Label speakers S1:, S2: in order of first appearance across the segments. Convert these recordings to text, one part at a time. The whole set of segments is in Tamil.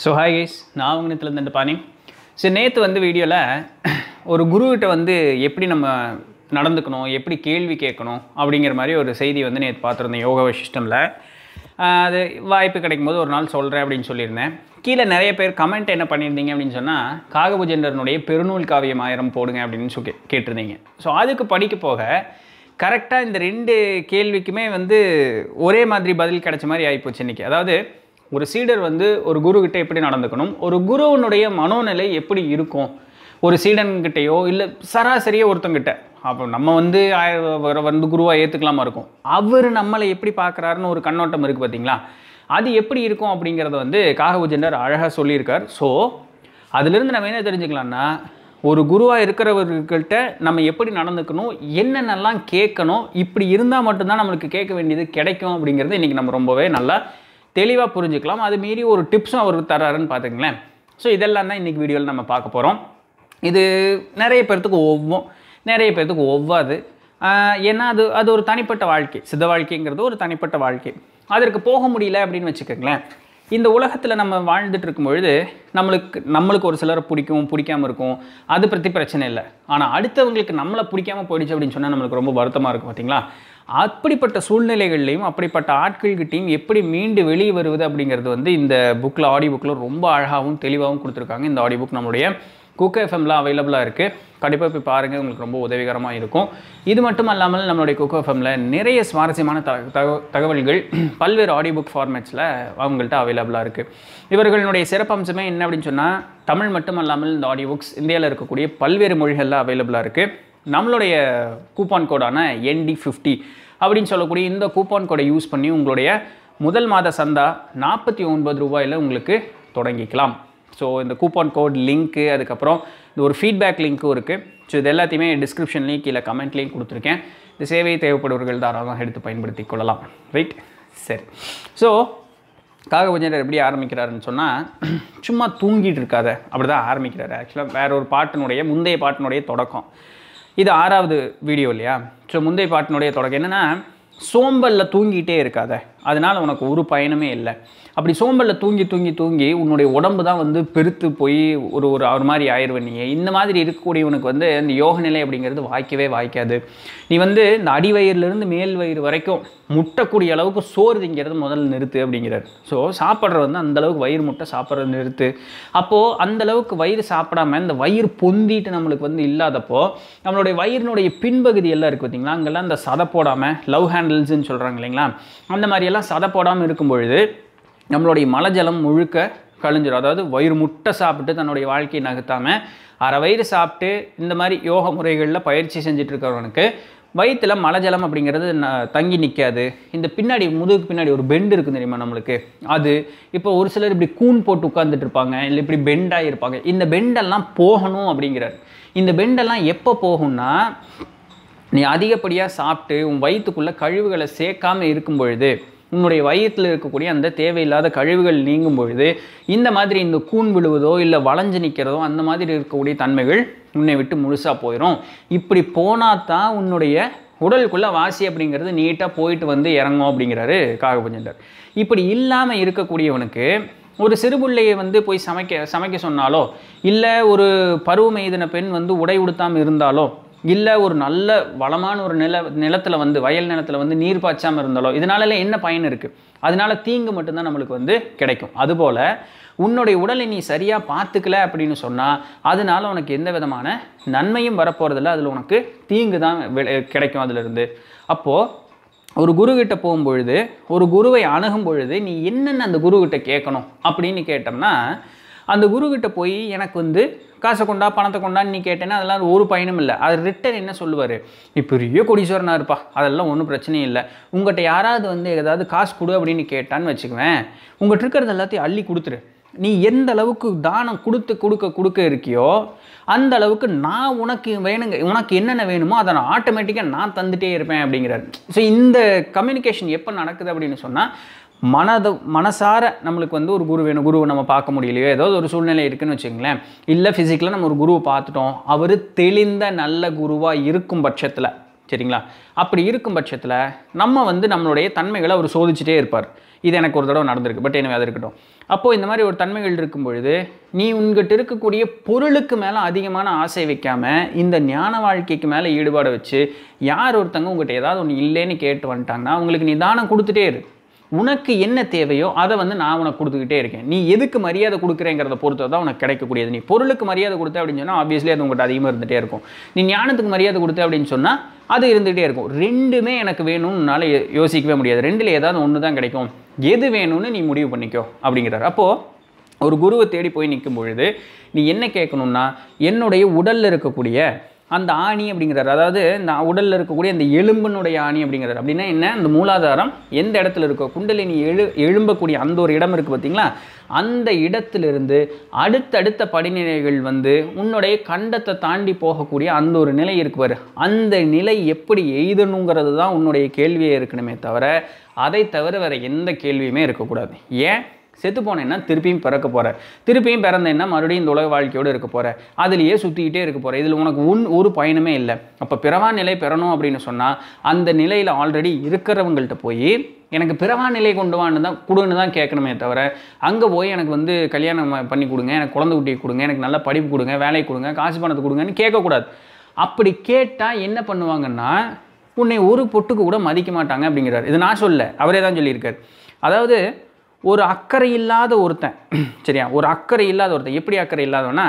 S1: ஸோ ஹாய் கைஸ் நான் உங்கனத்துலேருந்து இந்த பாணி ஸோ நேற்று வந்து வீடியோவில் ஒரு குருக்கிட்ட வந்து எப்படி நம்ம நடந்துக்கணும் எப்படி கேள்வி கேட்கணும் அப்படிங்கிற மாதிரி ஒரு செய்தி வந்து நேற்று பார்த்துருந்தேன் யோகா சிஸ்டமில் அது வாய்ப்பு கிடைக்கும் போது ஒரு நாள் சொல்கிறேன் அப்படின்னு சொல்லியிருந்தேன் கீழே நிறைய பேர் கமெண்ட் என்ன பண்ணியிருந்தீங்க அப்படின்னு சொன்னால் காகபுஜெண்டரனுடைய பெருநூல் காவியம் ஆயிரம் போடுங்க அப்படின்னு சொல்லி கேட்டிருந்தீங்க ஸோ அதுக்கு படிக்க போக கரெக்டாக இந்த ரெண்டு கேள்விக்குமே வந்து ஒரே மாதிரி பதில் கிடைச்ச மாதிரி ஆகிப்போச்சு இன்றைக்கி அதாவது ஒரு சீடர் வந்து ஒரு குருக்கிட்ட எப்படி நடந்துக்கணும் ஒரு குருவனுடைய மனோநிலை எப்படி இருக்கும் ஒரு சீடன்கிட்டயோ இல்லை சராசரியாக ஒருத்தங்கிட்ட அப்போ நம்ம வந்து ஆய- வந்து குருவாக ஏற்றுக்கலாமா இருக்கும் அவர் நம்மளை எப்படி பார்க்குறாருன்னு ஒரு கண்ணோட்டம் இருக்குது பார்த்தீங்களா அது எப்படி இருக்கும் அப்படிங்கிறத வந்து காகபுஜெண்டர் அழகாக சொல்லியிருக்கார் ஸோ அதிலிருந்து நம்ம என்ன தெரிஞ்சுக்கலாம்னா ஒரு குருவாக இருக்கிறவர்கள்ட்ட நம்ம எப்படி நடந்துக்கணும் என்னென்னலாம் கேட்கணும் இப்படி இருந்தால் மட்டும்தான் நம்மளுக்கு கேட்க வேண்டியது கிடைக்கும் அப்படிங்கிறது இன்றைக்கி நம்ம ரொம்பவே நல்லா தெளிவாக புரிஞ்சுக்கலாம் அது மீறி ஒரு டிப்ஸும் அவர் தராருன்னு பார்த்துங்களேன் ஸோ இதெல்லாம் தான் இன்றைக்கி வீடியோவில் நம்ம பார்க்க போகிறோம் இது நிறைய பேர்த்துக்கு ஒவ்வும் நிறைய பேர்த்துக்கு ஒவ்வாது ஆஹ் ஏன்னா அது அது ஒரு தனிப்பட்ட வாழ்க்கை சித்த வாழ்க்கைங்கிறது ஒரு தனிப்பட்ட வாழ்க்கை அதற்கு போக முடியல அப்படின்னு வச்சுக்கோங்களேன் இந்த உலகத்தில் நம்ம வாழ்ந்துட்டு இருக்கும் பொழுது நம்மளுக்கு நம்மளுக்கு ஒரு சிலரை பிடிக்கும் பிடிக்காம இருக்கும் அது பற்றி பிரச்சனை இல்லை ஆனால் அடுத்தவங்களுக்கு நம்மளை பிடிக்காம போயிடுச்சு அப்படின்னு சொன்னால் நம்மளுக்கு ரொம்ப வருத்தமாக இருக்கும் பார்த்தீங்களா அப்படிப்பட்ட சூழ்நிலைகள்லையும் அப்படிப்பட்ட ஆட்கள்கிட்டையும் எப்படி மீண்டு வெளியே வருவது அப்படிங்கிறது வந்து இந்த புக்கில் ஆடியோ புக்கில் ரொம்ப அழகாகவும் தெளிவாகவும் கொடுத்துருக்காங்க இந்த ஆடியோ புக் நம்மளுடைய குக் எஃப்எம்ல அவைலபிளாக இருக்குது கண்டிப்பாக போய் பாருங்கள் உங்களுக்கு ரொம்ப உதவிகரமாக இருக்கும் இது மட்டும் அல்லாமல் நம்மளுடைய குக் எஃப்எம்ல நிறைய சுவாரஸ்யமான த தக- தகவல்கள் பல்வேறு ஆடியோ புக் ஃபார்மேட்ஸில் அவங்கள்ட்ட அவைலபிளாக இருக்குது இவர்களுடைய சிறப்பம்சமே என்ன அப்படின்னு சொன்னால் தமிழ் மட்டும் அல்லாமல் இந்த ஆடியோ புக்ஸ் இந்தியாவில் இருக்கக்கூடிய பல்வேறு மொழிகளில் அவைலபிளாக இருக்குது நம்மளுடைய கூப்பான் கோடான என்டி ஃபிஃப்டி அப்படின்னு சொல்லக்கூடிய இந்த கூப்பான் கோடை யூஸ் பண்ணி உங்களுடைய முதல் மாத சந்தா நாற்பத்தி ஒன்பது ரூபாயில் உங்களுக்கு தொடங்கிக்கலாம் ஸோ இந்த கூப்பான் கோட் லிங்க்கு அதுக்கப்புறம் இந்த ஒரு ஃபீட்பேக் லிங்க்கும் இருக்குது ஸோ இது எல்லாத்தையுமே டிஸ்கிரிப்ஷன்லேயும் கீழே கமெண்ட்லேயும் கொடுத்துருக்கேன் இந்த சேவை தேவைப்படுவர்கள் தாராளமாக எடுத்து பயன்படுத்தி கொள்ளலாம் ரைட் சரி ஸோ காகபஞ்சர் எப்படி ஆரம்பிக்கிறாருன்னு சொன்னால் சும்மா தூங்கிட்டு இருக்காத அப்படி தான் ஆரம்பிக்கிறாரு ஆக்சுவலாக வேற ஒரு பாட்டினுடைய முந்தைய பாட்டினுடைய தொடக்கம் இது ஆறாவது வீடியோ இல்லையா ஸோ முந்தைய பாட்டினுடைய தொடக்கம் என்னென்னா சோம்பலில் தூங்கிட்டே இருக்காத அதனால் உனக்கு ஒரு பயனுமே இல்லை அப்படி சோம்பலில் தூங்கி தூங்கி தூங்கி உன்னுடைய உடம்பு தான் வந்து பெருத்து போய் ஒரு ஒரு ஒரு மாதிரி ஆயிடுவேன் நீ இந்த மாதிரி இருக்கக்கூடியவனுக்கு வந்து இந்த யோக நிலை அப்படிங்கிறது வாய்க்கவே வாய்க்காது நீ வந்து இந்த அடிவயிறுலேருந்து மேல் வயிறு வரைக்கும் முட்டக்கூடிய அளவுக்கு சோறு திங்கிறது முதல்ல நிறுத்து அப்படிங்கிறார் ஸோ சாப்பிட்றது வந்து அந்த அளவுக்கு வயிறு முட்டை சாப்பிட்றது நிறுத்து அப்போது அந்த அளவுக்கு வயிறு சாப்பிடாம இந்த வயிறு பொந்திட்டு நம்மளுக்கு வந்து இல்லாதப்போ நம்மளுடைய வயிறினுடைய பின்பகுதி எல்லாம் இருக்குது பார்த்தீங்களா அங்கெல்லாம் இந்த சதை போடாமல் லவ் ஹேண்டில்ஸ்ன்னு சொல்கிறாங்க இல்லைங்களா அந்த மாதிரியெல்லாம் சதை போடாமல் இருக்கும் பொழுது நம்மளுடைய மலஜலம் முழுக்க கழிஞ்சிரும் அதாவது வயிறு முட்டை சாப்பிட்டு தன்னுடைய வாழ்க்கையை நகர்த்தாமல் அரை வயிறு சாப்பிட்டு இந்த மாதிரி யோக முறைகளில் பயிற்சி செஞ்சுட்டு இருக்கிறவனுக்கு வயிற்றில் மலஜலம் அப்படிங்கிறது ந- தங்கி நிற்காது இந்த பின்னாடி முதுகுக்கு பின்னாடி ஒரு பெண்டு இருக்குது தெரியுமா நம்மளுக்கு அது இப்போ ஒரு சிலர் இப்படி கூன் போட்டு உட்காந்துட்டு இருப்பாங்க இல்லை இப்படி பெண்டாகி இருப்பாங்க இந்த பெண்டெல்லாம் போகணும் அப்படிங்கிறார் இந்த பெண்டெல்லாம் எப்போ போகும்னா நீ அதிகப்படியாக சாப்பிட்டு உன் வயிற்றுக்குள்ளே கழிவுகளை சேர்க்காம இருக்கும் பொழுது உன்னுடைய வயிற்றில் இருக்கக்கூடிய அந்த தேவையில்லாத கழிவுகள் நீங்கும் பொழுது இந்த மாதிரி இந்த கூன் விழுவதோ இல்லை வளைஞ்சு நிற்கிறதோ அந்த மாதிரி இருக்கக்கூடிய தன்மைகள் உன்னை விட்டு முழுசாக போயிடும் இப்படி போனால் தான் உன்னுடைய உடலுக்குள்ளே வாசி அப்படிங்கிறது நீட்டாக போயிட்டு வந்து இறங்கும் அப்படிங்கிறாரு காகபஞ்சண்டர் இப்படி இல்லாமல் இருக்கக்கூடியவனுக்கு ஒரு சிறுபிள்ளையை வந்து போய் சமைக்க சமைக்க சொன்னாலோ இல்லை ஒரு பருவம் எய்தின பெண் வந்து உடை உடுத்தாமல் இருந்தாலோ இல்லை ஒரு நல்ல வளமான ஒரு நில நிலத்தில் வந்து வயல் நிலத்தில் வந்து நீர் பாய்ச்சாமல் இருந்தாலோ இதனாலலாம் என்ன பயன் இருக்குது அதனால தீங்கு மட்டும்தான் நம்மளுக்கு வந்து கிடைக்கும் அதுபோல் உன்னுடைய உடலை நீ சரியாக பார்த்துக்கல அப்படின்னு சொன்னால் அதனால உனக்கு எந்த விதமான நன்மையும் வரப்போகிறதில்ல அதில் உனக்கு தீங்கு தான் வெ- கிடைக்கும் அதிலிருந்து அப்போது ஒரு குருக்கிட்ட போகும்பொழுது ஒரு குருவை அணுகும் பொழுது நீ என்னென்ன அந்த குருக்கிட்ட கேட்கணும் அப்படின்னு கேட்டோம்னா அந்த குருக்கிட்ட போய் எனக்கு வந்து காசை கொண்டா பணத்தை கொண்டான்னு நீ கேட்டேன்னா அதெல்லாம் ஒரு பயனும் இல்லை அது ரிட்டன் என்ன சொல்லுவார் நீ பெரிய கொடீஸ்வரனா இருப்பா அதெல்லாம் ஒன்றும் பிரச்சனையும் இல்லை உங்கள்கிட்ட யாராவது வந்து ஏதாவது காசு கொடு அப்படின்னு கேட்டான்னு வச்சுக்குவேன் உங்கள்கிட்ட இருக்கிறது எல்லாத்தையும் அள்ளி கொடுத்துரு நீ எந்த அளவுக்கு தானம் கொடுத்து கொடுக்க கொடுக்க இருக்கியோ அந்த அளவுக்கு நான் உனக்கு வேணுங்க உனக்கு என்னென்ன வேணுமோ அதை நான் ஆட்டோமேட்டிக்காக நான் தந்துட்டே இருப்பேன் அப்படிங்கிறார் ஸோ இந்த கம்யூனிகேஷன் எப்போ நடக்குது அப்படின்னு சொன்னால் மனத மனசார நம்மளுக்கு வந்து ஒரு குரு வேணும் குருவை நம்ம பார்க்க முடியலையோ ஏதாவது ஒரு சூழ்நிலை இருக்குன்னு வச்சுங்களேன் இல்லை ஃபிசிக்கலாக நம்ம ஒரு குருவை பார்த்துட்டோம் அவர் தெளிந்த நல்ல குருவாக இருக்கும் பட்சத்தில் சரிங்களா அப்படி இருக்கும் பட்சத்தில் நம்ம வந்து நம்மளுடைய தன்மைகளை அவர் சோதிச்சுட்டே இருப்பார் இது எனக்கு ஒரு தடவை நடந்திருக்கு பட் எனவே அது இருக்கட்டும் அப்போது இந்த மாதிரி ஒரு தன்மைகள் இருக்கும் பொழுது நீ உங்ககிட்ட இருக்கக்கூடிய பொருளுக்கு மேலே அதிகமான ஆசை வைக்காம இந்த ஞான வாழ்க்கைக்கு மேலே ஈடுபாடு வச்சு யார் ஒருத்தங்க உங்ககிட்ட ஏதாவது ஒன்று இல்லைன்னு கேட்டு வந்துட்டாங்கன்னா அவங்களுக்கு நீ தானம் கொடுத்துட்டே இரு உனக்கு என்ன தேவையோ அதை வந்து நான் உனக்கு கொடுத்துக்கிட்டே இருக்கேன் நீ எதுக்கு மரியாதை கொடுக்குறேங்கிறத பொறுத்து தான் உனக்கு கிடைக்கக்கூடியது நீ பொருளுக்கு மரியாதை கொடுத்த அப்படின்னு சொன்னால் ஆப்வியஸ்லி அது உங்கள்கிட்ட அதிகமாக இருந்துகிட்டே இருக்கும் நீ ஞானத்துக்கு மரியாதை கொடுத்த அப்படின்னு சொன்னால் அது இருந்துகிட்டே இருக்கும் ரெண்டுமே எனக்கு வேணும்னு உன்னால் யோ- யோசிக்கவே முடியாது ரெண்டில் ஏதாவது ஒன்று தான் கிடைக்கும் எது வேணும்னு நீ முடிவு பண்ணிக்கோ அப்படிங்கிறார் அப்போது ஒரு குருவை தேடி போய் நிற்கும் பொழுது நீ என்ன கேட்கணும்னா என்னுடைய உடலில் இருக்கக்கூடிய அந்த ஆணி அப்படிங்கிறார் அதாவது இந்த உடலில் இருக்கக்கூடிய அந்த எலும்பினுடைய ஆணி அப்படிங்கிறார் அப்படின்னா என்ன அந்த மூலாதாரம் எந்த இடத்துல இருக்கோ குண்டலினி எழு எழும்பக்கூடிய அந்த ஒரு இடம் இருக்குது பார்த்தீங்களா அந்த இடத்திலிருந்து அடுத்தடுத்த படிநிலைகள் வந்து உன்னுடைய கண்டத்தை தாண்டி போகக்கூடிய அந்த ஒரு நிலை இருக்கு பாரு அந்த நிலை எப்படி எய்தணுங்கிறது தான் உன்னுடைய கேள்வியே இருக்கணுமே தவிர அதை தவிர வேற எந்த கேள்வியுமே இருக்கக்கூடாது ஏன் செத்து போனேன்னா திருப்பியும் பிறக்க போற திருப்பியும் பிறந்தேன்னா மறுபடியும் இந்த உலக வாழ்க்கையோடு இருக்க போற அதுலேயே சுற்றிக்கிட்டே இருக்க போற இதில் உனக்கு உன் ஒரு பயனுமே இல்லை அப்போ பிறவா நிலை பெறணும் அப்படின்னு சொன்னால் அந்த நிலையில் ஆல்ரெடி இருக்கிறவங்கள்ட்ட போய் எனக்கு பிறவா நிலை கொண்டு வான்னு தான் கொடுன்னு தான் கேட்கணுமே தவிர அங்கே போய் எனக்கு வந்து கல்யாணம் பண்ணி கொடுங்க எனக்கு குழந்தை குட்டியை கொடுங்க எனக்கு நல்ல படிப்பு கொடுங்க வேலை கொடுங்க காசு பணத்தை கொடுங்கன்னு கேட்கக்கூடாது அப்படி கேட்டால் என்ன பண்ணுவாங்கன்னா உன்னை ஒரு பொட்டுக்கு கூட மதிக்க மாட்டாங்க அப்படிங்கிறார் இது நான் சொல்ல அவரே தான் சொல்லியிருக்கார் அதாவது ஒரு அக்கறை இல்லாத ஒருத்தன் சரியா ஒரு அக்கறை இல்லாத ஒருத்தன் எப்படி அக்கறை இல்லாதவனா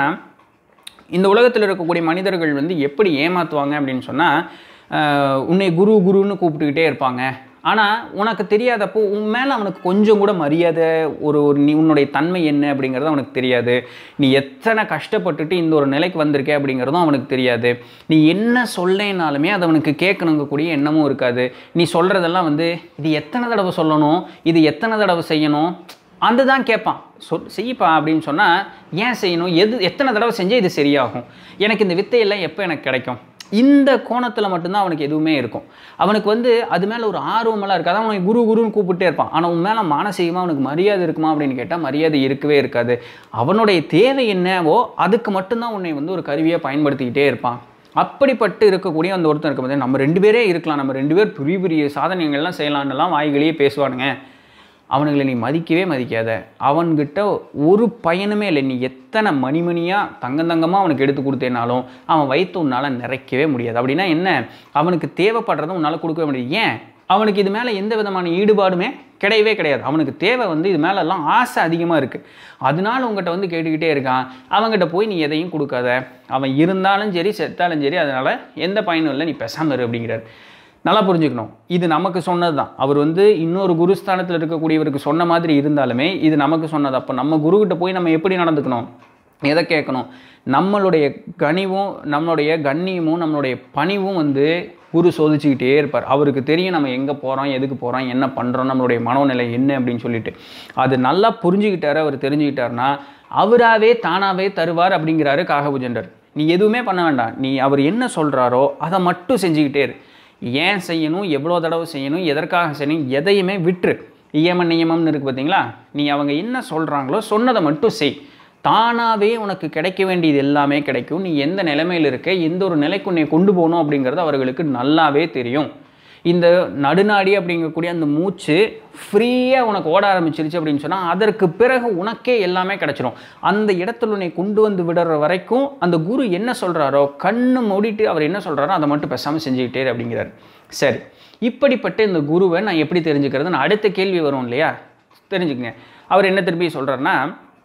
S1: இந்த உலகத்தில் இருக்கக்கூடிய மனிதர்கள் வந்து எப்படி ஏமாற்றுவாங்க அப்படின்னு சொன்னால் உன்னை குரு குருன்னு கூப்பிட்டுக்கிட்டே இருப்பாங்க ஆனால் உனக்கு தெரியாதப்போ உன் மேலே அவனுக்கு கொஞ்சம் கூட மரியாதை ஒரு ஒரு நீ உன்னுடைய தன்மை என்ன அப்படிங்கிறது அவனுக்கு தெரியாது நீ எத்தனை கஷ்டப்பட்டுட்டு இந்த ஒரு நிலைக்கு வந்திருக்கே அப்படிங்கிறதும் அவனுக்கு தெரியாது நீ என்ன சொல்லேனாலுமே அது அவனுக்கு கேட்கணுங்கக்கூடிய எண்ணமும் இருக்காது நீ சொல்கிறதெல்லாம் வந்து இது எத்தனை தடவை சொல்லணும் இது எத்தனை தடவை செய்யணும் அந்த தான் கேட்பான் சொல் செய்யப்பா அப்படின்னு சொன்னால் ஏன் செய்யணும் எது எத்தனை தடவை செஞ்சால் இது சரியாகும் எனக்கு இந்த வித்தையெல்லாம் எப்போ எனக்கு கிடைக்கும் இந்த கோணத்தில் மட்டும்தான் அவனுக்கு எதுவுமே இருக்கும் அவனுக்கு வந்து அது மேலே ஒரு ஆர்வமெல்லாம் இருக்காது அவனை குரு குருன்னு கூப்பிட்டே இருப்பான் ஆனால் உன் மேலே மானசீகமாக அவனுக்கு மரியாதை இருக்குமா அப்படின்னு கேட்டால் மரியாதை இருக்கவே இருக்காது அவனுடைய தேவை என்னவோ அதுக்கு மட்டும்தான் உன்னை வந்து ஒரு கருவியாக பயன்படுத்திக்கிட்டே இருப்பான் அப்படிப்பட்டு இருக்கக்கூடிய அந்த ஒருத்தன் இருக்கும்போது நம்ம ரெண்டு பேரே இருக்கலாம் நம்ம ரெண்டு பேர் பெரிய பெரிய சாதனைகள்லாம் செய்யலான்னுலாம் வாய்களையே பேசுவானுங்க அவனுங்களை நீ மதிக்கவே மதிக்காத அவன்கிட்ட ஒரு பயனுமே இல்லை நீ எத்தனை மணிமணியாக தங்கம் தங்கமாக அவனுக்கு எடுத்து கொடுத்தேனாலும் அவன் வயிற்று உன்னால் நிறைக்கவே முடியாது அப்படின்னா என்ன அவனுக்கு தேவைப்படுறத உன்னால் கொடுக்கவே முடியாது ஏன் அவனுக்கு இது மேலே எந்த விதமான ஈடுபாடுமே கிடையவே கிடையாது அவனுக்கு தேவை வந்து இது மேலெல்லாம் ஆசை அதிகமாக இருக்குது அதனால உங்ககிட்ட வந்து கேட்டுக்கிட்டே இருக்கான் அவங்ககிட்ட போய் நீ எதையும் கொடுக்காத அவன் இருந்தாலும் சரி செத்தாலும் சரி அதனால் எந்த பயனும் இல்லை நீ பேசாம இரு அப்படிங்கிறார் நல்லா புரிஞ்சுக்கணும் இது நமக்கு சொன்னது தான் அவர் வந்து இன்னொரு குருஸ்தானத்தில் இருக்கக்கூடியவருக்கு சொன்ன மாதிரி இருந்தாலுமே இது நமக்கு சொன்னது அப்போ நம்ம குருக்கிட்ட போய் நம்ம எப்படி நடந்துக்கணும் எதை கேட்கணும் நம்மளுடைய கனிவும் நம்மளுடைய கண்ணியமும் நம்மளுடைய பணிவும் வந்து குரு சோதிச்சுக்கிட்டே இருப்பார் அவருக்கு தெரியும் நம்ம எங்கே போகிறோம் எதுக்கு போகிறோம் என்ன பண்ணுறோம் நம்மளுடைய மனோநிலை என்ன அப்படின்னு சொல்லிட்டு அது நல்லா புரிஞ்சுக்கிட்டாரு அவர் தெரிஞ்சுக்கிட்டாருன்னா அவராகவே தானாகவே தருவார் அப்படிங்கிறாரு காகபுஜண்டர் நீ எதுவுமே பண்ண வேண்டாம் நீ அவர் என்ன சொல்கிறாரோ அதை மட்டும் செஞ்சுக்கிட்டே இரு ஏன் செய்யணும் எவ்வளோ தடவை செய்யணும் எதற்காக செய்யணும் எதையுமே விட்டுரு இயம நியமம்னு இருக்குது பார்த்தீங்களா நீ அவங்க என்ன சொல்கிறாங்களோ சொன்னதை மட்டும் செய் தானாகவே உனக்கு கிடைக்க வேண்டியது எல்லாமே கிடைக்கும் நீ எந்த நிலைமையில் இருக்க எந்த ஒரு நிலைக்கு உன்னை கொண்டு போகணும் அப்படிங்கிறது அவர்களுக்கு நல்லாவே தெரியும் இந்த நடுநாடி அப்படிங்கக்கூடிய அந்த மூச்சு ஃப்ரீயாக உனக்கு ஓட ஆரம்பிச்சிருச்சு அப்படின்னு சொன்னால் அதற்கு பிறகு உனக்கே எல்லாமே கிடச்சிரும் அந்த இடத்துல உன்னை கொண்டு வந்து விடுற வரைக்கும் அந்த குரு என்ன சொல்கிறாரோ கண்ணு மூடிட்டு அவர் என்ன சொல்கிறாரோ அதை மட்டும் பேசாமல் செஞ்சுக்கிட்டே இரு அப்படிங்கிறார் சரி இப்படிப்பட்ட இந்த குருவை நான் எப்படி தெரிஞ்சுக்கிறது நான் அடுத்த கேள்வி வரும் இல்லையா தெரிஞ்சுக்கங்க அவர் என்ன திருப்பி சொல்கிறாருன்னா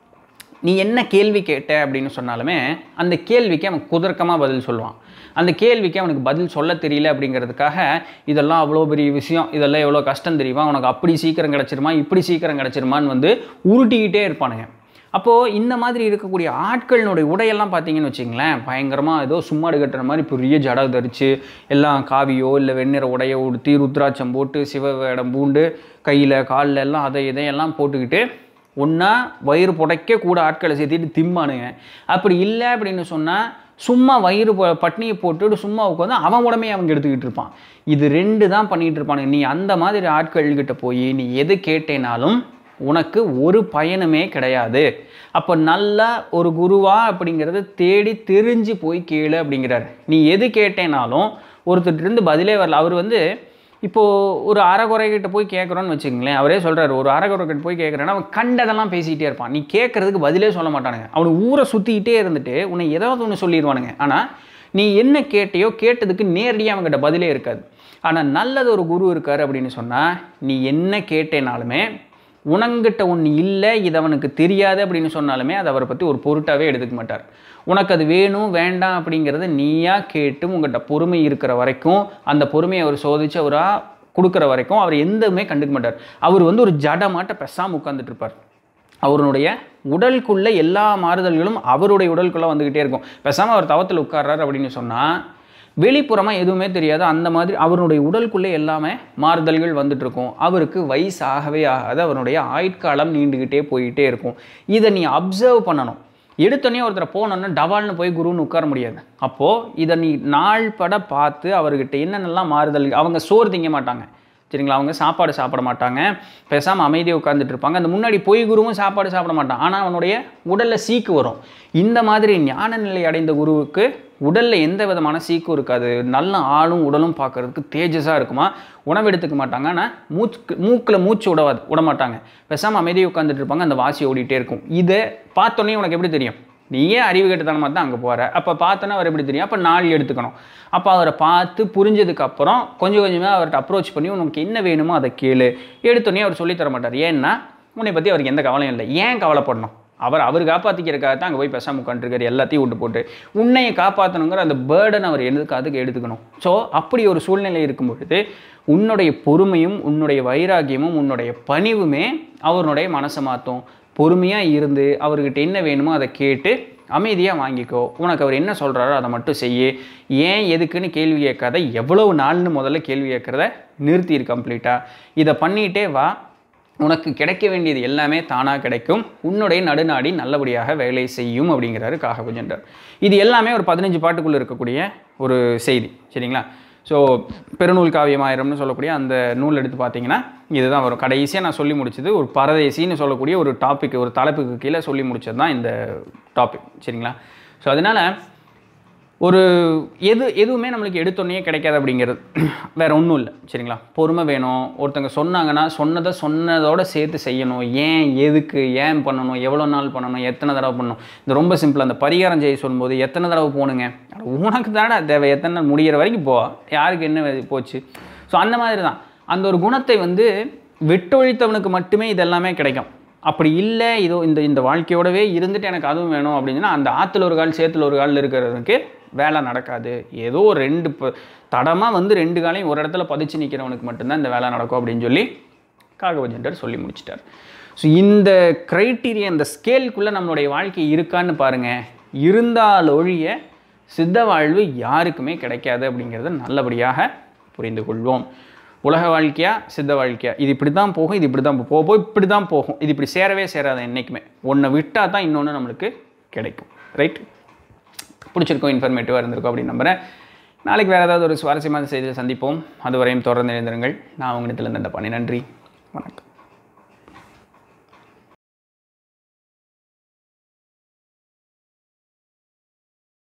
S1: நீ என்ன கேள்வி கேட்ட அப்படின்னு சொன்னாலுமே அந்த கேள்விக்கு அவன் குதர்க்கமாக பதில் சொல்லுவான் அந்த கேள்விக்கு அவனுக்கு பதில் சொல்ல தெரியல அப்படிங்கிறதுக்காக இதெல்லாம் அவ்வளோ பெரிய விஷயம் இதெல்லாம் எவ்வளோ கஷ்டம் தெரியுமா உனக்கு அப்படி சீக்கிரம் கிடச்சிருமா இப்படி சீக்கிரம் கிடச்சிருமான்னு வந்து உருட்டிக்கிட்டே இருப்பானுங்க அப்போது இந்த மாதிரி இருக்கக்கூடிய ஆட்களினுடைய உடையெல்லாம் பார்த்தீங்கன்னு வச்சிங்களேன் பயங்கரமாக ஏதோ சும்மாடு கட்டுற மாதிரி பெரிய ஜடை தரிச்சு எல்லாம் காவியோ இல்லை வெண்ணிற உடையை உடுத்தி ருத்ராட்சம் போட்டு சிவ வேடம் பூண்டு கையில் காலில் எல்லாம் அதை இதையெல்லாம் போட்டுக்கிட்டு ஒன்றா வயிறு புடைக்க கூட ஆட்களை சேர்த்திட்டு திம்பானுங்க அப்படி இல்லை அப்படின்னு சொன்னால் சும்மா வயிறு ப- பட்னியை போட்டுட்டு சும்மா உட்காந்து அவன் உடமையை அவங்க எடுத்துக்கிட்டு இருப்பான் இது ரெண்டு தான் பண்ணிகிட்டு இருப்பானுங்க நீ அந்த மாதிரி ஆட்கள்கிட்ட போய் நீ எது கேட்டேனாலும் உனக்கு ஒரு பயனுமே கிடையாது அப்போ நல்லா ஒரு குருவா அப்படிங்கிறத தேடி தெரிஞ்சு போய் கேளு அப்படிங்கிறார் நீ எது கேட்டேனாலும் ஒருத்தர்கிட்ட இருந்து பதிலே வரல அவர் வந்து இப்போது ஒரு அறகுறைகிட்ட போய் கேட்குறோன்னு வச்சுக்கங்களேன் அவரே சொல்கிறாரு ஒரு அறகுறைகிட்ட போய் கேட்குறேன்னா அவன் கண்டதெல்லாம் பேசிக்கிட்டே இருப்பான் நீ கேட்குறதுக்கு பதிலே சொல்ல மாட்டானுங்க அவனுக்கு ஊரை சுற்றிக்கிட்டே இருந்துட்டு உன்னை ஏதாவது ஒன்று சொல்லிடுவானுங்க ஆனால் நீ என்ன கேட்டையோ கேட்டதுக்கு நேரடியாக அவங்ககிட்ட பதிலே இருக்காது ஆனால் நல்லது ஒரு குரு இருக்கார் அப்படின்னு சொன்னால் நீ என்ன கேட்டேனாலுமே உனங்கிட்ட ஒன்று இல்லை இது அவனுக்கு தெரியாது அப்படின்னு சொன்னாலுமே அதை அவரை பற்றி ஒரு பொருட்டாவே எடுத்துக்க மாட்டார் உனக்கு அது வேணும் வேண்டாம் அப்படிங்கிறத நீயா கேட்டு உங்கள்கிட்ட பொறுமை இருக்கிற வரைக்கும் அந்த பொறுமையை அவர் சோதிச்சு அவராக கொடுக்குற வரைக்கும் அவர் எதுவுமே கண்டுக்க மாட்டார் அவர் வந்து ஒரு ஜடமாட்ட பெசாமல் உட்காந்துட்டு இருப்பார் அவருடைய உடலுக்குள்ள எல்லா மாறுதல்களும் அவருடைய உடலுக்குள்ளே வந்துக்கிட்டே இருக்கும் பேசாமல் அவர் தவத்தில் உட்கார்றாரு அப்படின்னு சொன்னால் வெளிப்புறமாக எதுவுமே தெரியாது அந்த மாதிரி அவருடைய உடலுக்குள்ளே எல்லாமே மாறுதல்கள் வந்துட்டு இருக்கும் அவருக்கு வயசு ஆகவே ஆகாது அவருடைய ஆயுட்காலம் நீண்டுக்கிட்டே போயிட்டே இருக்கும் இதை நீ அப்சர்வ் பண்ணணும் எடுத்தோடனே ஒருத்தர் போனோன்னா டவால்னு போய் குருன்னு உட்கார முடியாது அப்போது இதை நீ நாள் பட பார்த்து அவர்கிட்ட என்னென்னலாம் மாறுதல் அவங்க சோறு திங்க மாட்டாங்க சரிங்களா அவங்க சாப்பாடு சாப்பிட மாட்டாங்க பேசாமல் அமைதியாக உட்காந்துட்டு இருப்பாங்க அந்த முன்னாடி பொய் குருவும் சாப்பாடு சாப்பிட மாட்டான் ஆனால் அவனுடைய உடலில் சீக்கு வரும் இந்த மாதிரி ஞான நிலை அடைந்த குருவுக்கு உடலில் எந்த விதமான சீக்கும் இருக்காது நல்ல ஆளும் உடலும் பார்க்கறதுக்கு தேஜஸாக இருக்குமா உணவு எடுத்துக்க மாட்டாங்க ஆனால் மூச்சு மூக்கில் மூச்சு விடவாது விட மாட்டாங்க பேசாமல் அமைதியாக உட்காந்துட்டு இருப்பாங்க அந்த வாசி ஓடிட்டே இருக்கும் இதை பார்த்தோன்னே உனக்கு எப்படி தெரியும் நீயே அறிவு கட்டுத்தனமாக தான் அங்கே போகிற அப்போ பார்த்தோன்னா அவர் எப்படி தெரியும் அப்போ நாள் எடுத்துக்கணும் அப்போ அவரை பார்த்து புரிஞ்சதுக்கு அப்புறம் கொஞ்சம் கொஞ்சமாக அவர்கிட்ட அப்ரோச் பண்ணி உனக்கு என்ன வேணுமோ அதை கேளு எடுத்தோடனே அவர் சொல்லித் தர மாட்டார் ஏன்னா உன்னை பற்றி அவருக்கு எந்த கவலையும் இல்லை ஏன் கவலைப்படணும் அவர் அவர் காப்பாற்றிக்கிறதுக்காக தான் அங்கே போய் பேசாமல் உட்காந்துருக்காரு எல்லாத்தையும் விட்டு போட்டு உன்னையை காப்பாற்றணுங்கிற அந்த பேர்டன் அவர் எதுக்காதுக்கு எடுத்துக்கணும் ஸோ அப்படி ஒரு சூழ்நிலை இருக்கும் பொழுது உன்னுடைய பொறுமையும் உன்னுடைய வைராகியமும் உன்னுடைய பணிவுமே அவருடைய மனசை மாற்றும் பொறுமையாக இருந்து அவர்கிட்ட என்ன வேணுமோ அதை கேட்டு அமைதியாக வாங்கிக்கோ உனக்கு அவர் என்ன சொல்கிறாரோ அதை மட்டும் செய்யு ஏன் எதுக்குன்னு கேள்வி கேட்காத எவ்வளவு நாள்னு முதல்ல கேள்வி கேட்குறத நிறுத்திடு கம்ப்ளீட்டாக இதை பண்ணிகிட்டே வா உனக்கு கிடைக்க வேண்டியது எல்லாமே தானாக கிடைக்கும் உன்னுடைய நடுநாடி நல்லபடியாக வேலை செய்யும் அப்படிங்கிறாரு காகபுஜண்டர் இது எல்லாமே ஒரு பதினஞ்சு பாட்டுக்குள்ளே இருக்கக்கூடிய ஒரு செய்தி சரிங்களா ஸோ பெருநூல் காவியமாயிரம்னு சொல்லக்கூடிய அந்த நூல் எடுத்து பார்த்தீங்கன்னா இதுதான் வரும் கடைசியாக நான் சொல்லி முடிச்சது ஒரு பரதேசின்னு சொல்லக்கூடிய ஒரு டாபிக் ஒரு தலைப்புக்கு கீழே சொல்லி முடிச்சது தான் இந்த டாபிக் சரிங்களா ஸோ அதனால் ஒரு எது எதுவுமே நம்மளுக்கு எடுத்தோடனே கிடைக்காது அப்படிங்கிறது வேற ஒன்றும் இல்லை சரிங்களா பொறுமை வேணும் ஒருத்தங்க சொன்னாங்கன்னா சொன்னதை சொன்னதோட சேர்த்து செய்யணும் ஏன் எதுக்கு ஏன் பண்ணணும் எவ்வளோ நாள் பண்ணணும் எத்தனை தடவை பண்ணணும் இது ரொம்ப சிம்பிள் அந்த பரிகாரம் செய்ய சொல்லும்போது எத்தனை தடவை போகணுங்க அட உனக்கு தானே தேவை எத்தனை நாள் முடிகிற வரைக்கும் போ யாருக்கு என்ன வே- போச்சு ஸோ அந்த மாதிரி தான் அந்த ஒரு குணத்தை வந்து விட்டொழித்தவனுக்கு மட்டுமே இதெல்லாமே கிடைக்கும் அப்படி இல்லை இதோ இந்த இந்த வாழ்க்கையோடவே இருந்துட்டு எனக்கு அதுவும் வேணும் அப்படின்னா அந்த ஆற்றுல ஒரு கால் சேத்துல ஒரு கால் இருக்கிறவனுக்கு வேலை நடக்காது ஏதோ ஒரு ரெண்டு ப- தடமா வந்து ரெண்டு காலையும் ஒரு இடத்துல பதிச்சு நிற்கிறவனுக்கு மட்டும்தான் இந்த வேலை நடக்கும் அப்படின்னு சொல்லி காகவஜெண்டர் சொல்லி முடிச்சிட்டார் ஸோ இந்த க்ரைட்டீரியா இந்த ஸ்கேலுக்குள்ளே நம்மளுடைய வாழ்க்கை இருக்கான்னு பாருங்கள் இருந்தால் ஒழிய சித்த வாழ்வு யாருக்குமே கிடைக்காது அப்படிங்கிறத நல்லபடியாக புரிந்து கொள்வோம் உலக வாழ்க்கையா சித்த வாழ்க்கையா இது இப்படி தான் போகும் இது இப்படி தான் போக போக இப்படி தான் போகும் இது இப்படி சேரவே சேராது என்றைக்குமே ஒன்றை விட்டால் தான் இன்னொன்று நம்மளுக்கு கிடைக்கும் ரைட் பிடிச்சிருக்கோம் இன்ஃபர்மேட்டிவாக இருந்திருக்கும் அப்படின்னு நம்புகிறேன் நாளைக்கு வேறு ஏதாவது ஒரு சுவாரஸ்யமான செய்தியில் சந்திப்போம் அதுவரையும் தொடர்ந்து இணைந்திருங்கள் நான் உங்களிடத்தில் இந்த பண்ணி நன்றி வணக்கம்